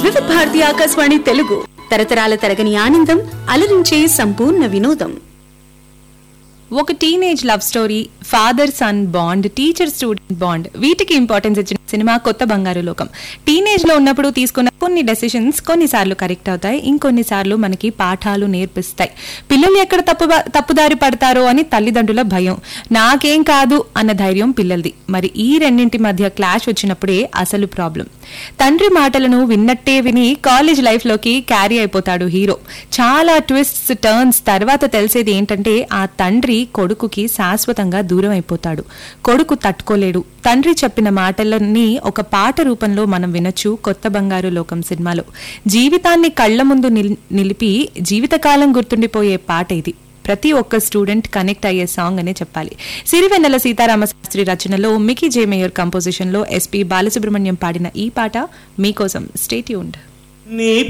వివిధ భారతి ఆకాశవాణి తెలుగు తరతరాల తరగని ఆనందం అలరించే సంపూర్ణ వినోదం ఒక teenage love story father son bond teacher student bond వీటికి ఇంపార్టెన్స్ ఇచ్చిన సినిమా కొత్త బంగారు లోకం టీనేజ్ లో ఉన్నప్పుడు తీసుకున్న కొన్ని డెసిషన్స్ కొన్నిసార్లు కరెక్ట్ అవుతాయి ఇంకొన్నిసార్లు మనకి పాఠాలు నేర్పిస్తాయి పిల్లలు ఎక్కడ తప్పు తప్పుదారి పడతారో అని తల్లిదండ్రుల భయం నాకేం కాదు అన్న ధైర్యం పిల్లలది మరి ఈ రెండింటి మధ్య క్లాష్ వచ్చినప్పుడే అసలు ప్రాబ్లం తండ్రి మాటలను విన్నట్టే విని కాలేజ్ లైఫ్ లోకి క్యారీ అయిపోతాడు హీరో చాలా ట్విస్ట్స్ టర్న్స్ తర్వాత తెలిసేది ఏంటంటే ఆ తండ్రి కొడుకుకి శాశ్వతంగా దూరం అయిపోతాడు కొడుకు తట్టుకోలేడు తండ్రి చెప్పిన మాటలన్నీ ఒక పాట రూపంలో మనం వినొచ్చు కొత్త బంగారు లోకం సినిమాలో జీవితాన్ని కళ్ళ ముందు నిల్- నిలిపి జీవితకాలం గుర్తుండిపోయే పాట ఇది ప్రతి ఒక్క స్టూడెంట్ కనెక్ట్ అయ్యే సాంగ్ అనే చెప్పాలి సిరివెన్నెల సీతారామ శాస్త్రి రచనలో మికీ జే మేయర్ కంపోజిషన్ లో ఎస్పి బాలసుబ్రహ్మణ్యం పాడిన ఈ పాట మీకోసం స్టేట్యూన్డ్ నీ